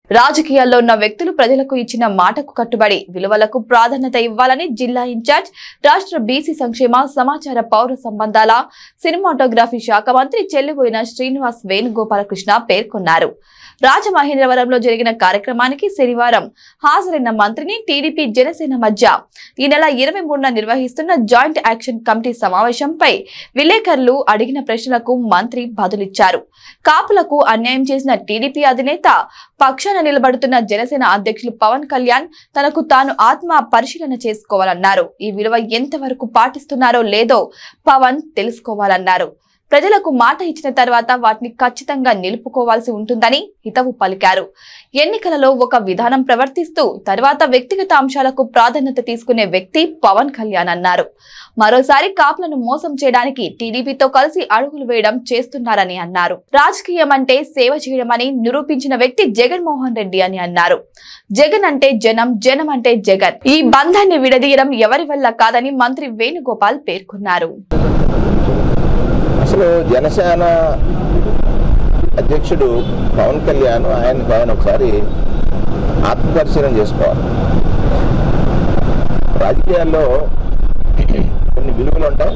రాజకీయాల్లో ఉన్న వ్యక్తులు ప్రజలకు ఇచ్చిన మాటకు కట్టుబడి విలువలకు ప్రాధాన్యత ఇవ్వాలని జిల్లా ఇన్ఛార్జ్ రాష్ట్ర బీసీ సంక్షేమ సమాచార పౌర సంబంధాల సినిమాటోగ్రఫీ శాఖ మంత్రి చెల్లిబోయిన శ్రీనివాస్ వేణుగోపాలకృష్ణ పేర్కొన్నారు రాజమహేంద్రవరంలో జరిగిన కార్యక్రమానికి శనివారం హాజరైన మంత్రిని టీడీపీ జనసేన మధ్య ఈ నెల ఇరవై మూడున నిర్వహిస్తున్న జాయింట్ యాక్షన్ కమిటీ సమావేశంపై విలేకరులు అడిగిన ప్రశ్నలకు మంత్రి బదులిచ్చారు కాపులకు అన్యాయం చేసిన టీడీపీ అధినేత పక్షాన నిలబడుతున్న జనసేన అధ్యక్షులు పవన్ కళ్యాణ్ తనకు తాను ఆత్మ పరిశీలన చేసుకోవాలన్నారు ఈ విలువ ఎంతవరకు పాటిస్తున్నారో లేదో పవన్ తెలుసుకోవాలన్నారు ప్రజలకు మాట ఇచ్చిన తర్వాత వాటిని ఖచ్చితంగా నిలుపుకోవాల్సి ఉంటుందని హితవు పలికారు ఎన్నికలలో ఒక విధానం ప్రవర్తిస్తూ తర్వాత వ్యక్తిగత అంశాలకు ప్రాధాన్యత తీసుకునే వ్యక్తి పవన్ కళ్యాణ్ అన్నారు మరోసారి కాపులను మోసం చేయడానికి టీడీపీతో కలిసి అడుగులు వేయడం చేస్తున్నారని అన్నారు రాజకీయం అంటే సేవ చేయడమని నిరూపించిన వ్యక్తి జగన్మోహన్ రెడ్డి అని అన్నారు జగన్ అంటే జనం జనం అంటే జగన్ ఈ బంధాన్ని విడదీయడం ఎవరి వల్ల కాదని మంత్రి వేణుగోపాల్ పేర్కొన్నారు అసలు జనసేన అధ్యక్షుడు పవన్ కళ్యాణ్ ఆయనకు ఆయన ఒకసారి ఆత్మపరిశీలన చేసుకోవాలి రాజకీయాల్లో కొన్ని విలువలు ఉంటాయి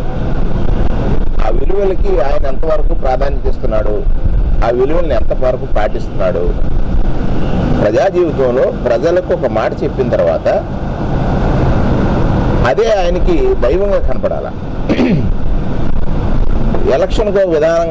ఆ విలువలకి ఆయన ఎంతవరకు ప్రాధాన్యత ఇస్తున్నాడు ఆ విలువల్ని ఎంతవరకు పాటిస్తున్నాడు ప్రజా జీవితంలో ప్రజలకు ఒక మాట చెప్పిన తర్వాత అదే ఆయనకి దైవంగా కనపడాల ఎలక్షన్కి ఒక విధానం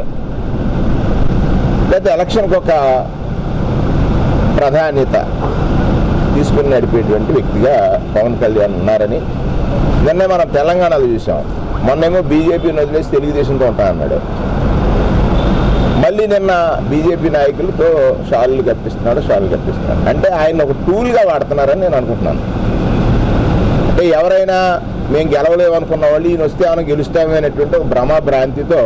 లేదా ఎలక్షన్కి ఒక ప్రాధాన్యత తీసుకుని నడిపేటువంటి వ్యక్తిగా పవన్ కళ్యాణ్ ఉన్నారని నిన్నే మనం తెలంగాణలో చూసాం మొన్నేమో బీజేపీని వదిలేసి తెలుగుదేశంతో ఉంటానన్నాడు మళ్ళీ నిన్న బీజేపీ నాయకులతో షాళ్ళు కప్పిస్తున్నాడు షాళ్ళు కప్పిస్తున్నాడు అంటే ఆయన ఒక టూల్గా వాడుతున్నారని నేను అనుకుంటున్నాను అంటే ఎవరైనా మేము గెలవలేము అనుకున్న వాళ్ళు ఈయన వస్తే మనం గెలుస్తామే అనేటువంటి ఒక భ్రమ భ్రాంతితో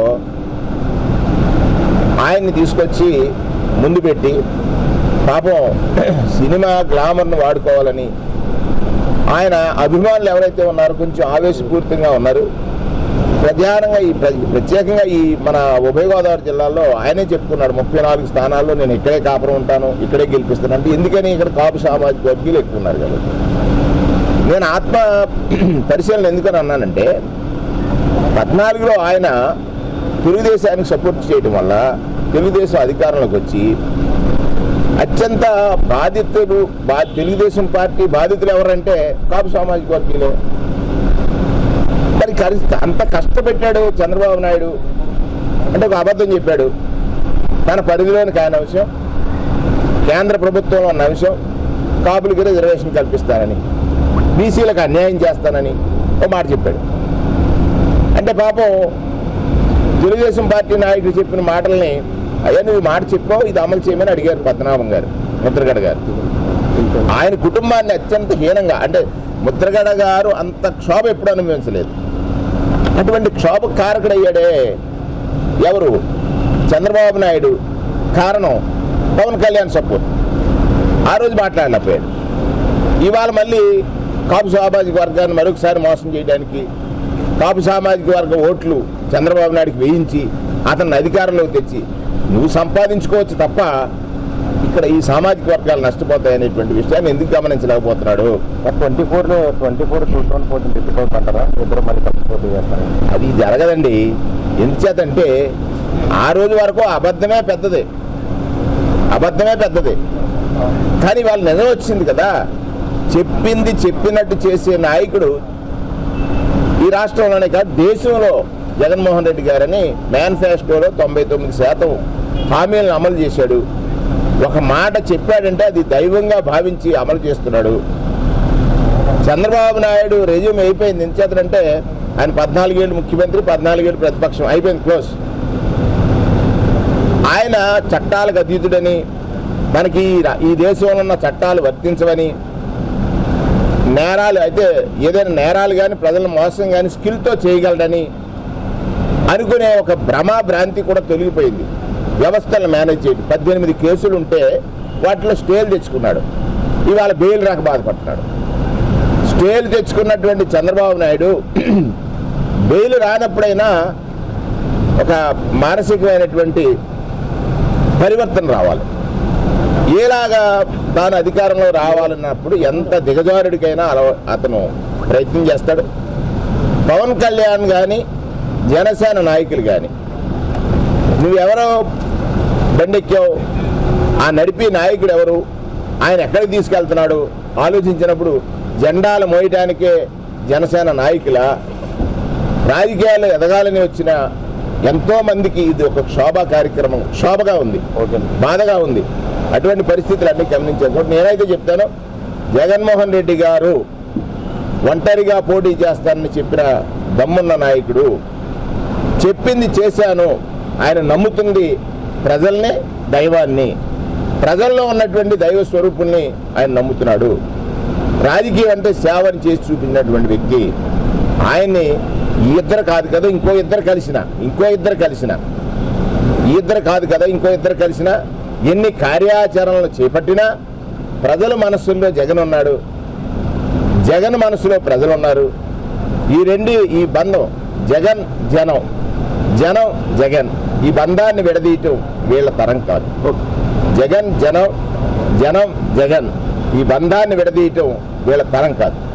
ఆయన్ని తీసుకొచ్చి ముందు పెట్టి పాపం సినిమా గ్లామర్ను వాడుకోవాలని ఆయన అభిమానులు ఎవరైతే ఉన్నారో కొంచెం ఆవేశపూరితంగా ఉన్నారు ప్రధానంగా ఈ ప్ర- ప్రత్యేకంగా ఈ మన ఉభయ గోదావరి జిల్లాలో ఆయనే చెప్పుకున్నాడు ముప్పై నాలుగు స్థానాల్లో నేను ఇక్కడే కాపురం ఉంటాను ఇక్కడే గెలిపిస్తాను అంటే ఎందుకని ఇక్కడ కాపు సామాజిక వర్గీయులు ఎక్కువ ఉన్నారు కాబట్టి నేను ఆత్మ పరిశీలన ఎందుకని అన్నానంటే పద్నాలుగులో ఆయన తెలుగుదేశానికి సపోర్ట్ చేయడం వల్ల తెలుగుదేశం అధికారంలోకి వచ్చి అత్యంత బాధితులు బా తెలుగుదేశం పార్టీ బాధితులు ఎవరంటే కాపు సామాజిక వర్గీయులే మరి కరి అంత కష్టపెట్టాడు చంద్రబాబు నాయుడు అంటే ఒక అబద్ధం చెప్పాడు తన పరిధిలోని కాని అంశం కేంద్ర ప్రభుత్వంలో ఉన్న అంశం కాపులకి రిజర్వేషన్ కల్పిస్తానని బీసీలకు అన్యాయం చేస్తానని ఒక మాట చెప్పాడు అంటే పాపం తెలుగుదేశం పార్టీ నాయకుడు చెప్పిన మాటల్ని అయ్యా నువ్వు ఈ మాట చెప్పావు ఇది అమలు చేయమని అడిగారు పద్మనాభం గారు ముద్రగడ గారు ఆయన కుటుంబాన్ని అత్యంత హీనంగా అంటే ముద్రగడ గారు అంత క్షోభ ఎప్పుడు అనుభవించలేదు అటువంటి క్షోభ కారకుడయ్యాడే ఎవరు చంద్రబాబు నాయుడు కారణం పవన్ కళ్యాణ్ సపోర్ట్ ఆ రోజు మాట్లాడలేకపోయాడు ఇవాళ మళ్ళీ కాపు సామాజిక వర్గాన్ని మరొకసారి మోసం చేయడానికి కాపు సామాజిక వర్గ ఓట్లు చంద్రబాబు నాయుడుకి వేయించి అతన్ని అధికారంలోకి తెచ్చి నువ్వు సంపాదించుకోవచ్చు తప్ప ఇక్కడ ఈ సామాజిక వర్గాలు నష్టపోతాయి అనేటువంటి విషయాన్ని ఎందుకు గమనించలేకపోతున్నాడు twenty four twenty four two thousand fourteen తిప్పుకోవచ్చు అంటారా ఇద్దరు మళ్ళీ కలిసి పోటీ చేస్తారు అది జరగదండి ఎందుచేతంటే ఆ రోజు వరకు అబద్ధమే పెద్దది అబద్ధమే పెద్దది కానీ వాళ్ళు నిజం వచ్చింది కదా చెప్పింది చెప్పినట్టు చేసే నాయకుడు ఈ రాష్ట్రంలోనే కాదు దేశంలో జగన్మోహన్ రెడ్డి గారని మేనిఫెస్టోలో తొంభై తొమ్మిది శాతం హామీలను అమలు చేశాడు ఒక మాట చెప్పాడంటే అది దైవంగా భావించి అమలు చేస్తున్నాడు చంద్రబాబు నాయుడు రెజ్యూమ్ అయిపోయింది ఎంచేతనంటే ఆయన పద్నాలుగేళ్ళు ముఖ్యమంత్రి పద్నాలుగేళ్ళు ప్రతిపక్షం అయిపోయింది క్లోజ్ ఆయన చట్టాలకు అతీతుడని మనకి ఈ రా- ఈ దేశంలో ఉన్న చట్టాలు వర్తించవని నేరాలు అయితే ఏదైనా నేరాలు కానీ ప్రజలను మోసం కానీ స్కిల్తో చేయగలడని అనుకునే ఒక భ్రమ భ్రాంతి కూడా తొలగిపోయింది వ్యవస్థలను మేనేజ్ చేయడం పద్దెనిమిది కేసులు ఉంటే వాటిలో స్టేలు తెచ్చుకున్నాడు ఇవాళ బెయిల్ రాక బాధపడుతున్నాడు స్టేలు తెచ్చుకున్నటువంటి చంద్రబాబు నాయుడు బెయిల్ రానప్పుడైనా ఒక మానసికమైనటువంటి పరివర్తన రావాలి ఏలాగా తాను అధికారంలో రావాలన్నప్పుడు ఎంత దిగజారుడికైనా అలవ అతను ప్రయత్నం చేస్తాడు పవన్ కళ్యాణ్ కానీ జనసేన నాయకులు కానీ నువ్వెవరో బండెక్కావు ఆ నడిపి నాయకుడు ఎవరు ఆయన ఎక్కడికి తీసుకెళ్తున్నాడు ఆలోచించినప్పుడు జెండాలు మోయటానికే జనసేన నాయకుల రాజకీయాలు ఎదగాలని వచ్చిన ఎంతో మందికి ఇది ఒక శోభా కార్యక్రమం శోభగా ఉంది ఓకే బాధగా ఉంది అటువంటి పరిస్థితులు అన్ని గమనించాను నేనైతే చెప్తాను జగన్మోహన్ రెడ్డి గారు ఒంటరిగా పోటీ చేస్తానని చెప్పిన దమ్మున్న నాయకుడు చెప్పింది చేశాను ఆయన నమ్ముతుంది ప్రజల్ని దైవాన్ని ప్రజల్లో ఉన్నటువంటి దైవ స్వరూపుల్ని ఆయన నమ్ముతున్నాడు రాజకీయం అంటే సేవని చేసి చూపించినటువంటి వ్యక్తి ఆయన్ని ఈ ఇద్దరు కాదు కదా ఇంకో ఇద్దరు కలిసిన ఇంకో ఇద్దరు కలిసిన ఈ ఇద్దరు కాదు కదా ఇంకో ఇద్దరు కలిసిన ఎన్ని కార్యాచరణలు చేపట్టినా ప్రజల మనస్సుల్లో జగన్ ఉన్నాడు జగన్ మనసులో ప్రజలు ఉన్నారు ఈ రెండు ఈ బంధం జగన్ జనం జనం జగన్ ఈ బంధాన్ని విడదీయటం వీళ్ళ తరం కాదు జగన్ జనం జనం జగన్ ఈ బంధాన్ని విడదీయటం వీళ్ళ తరం కాదు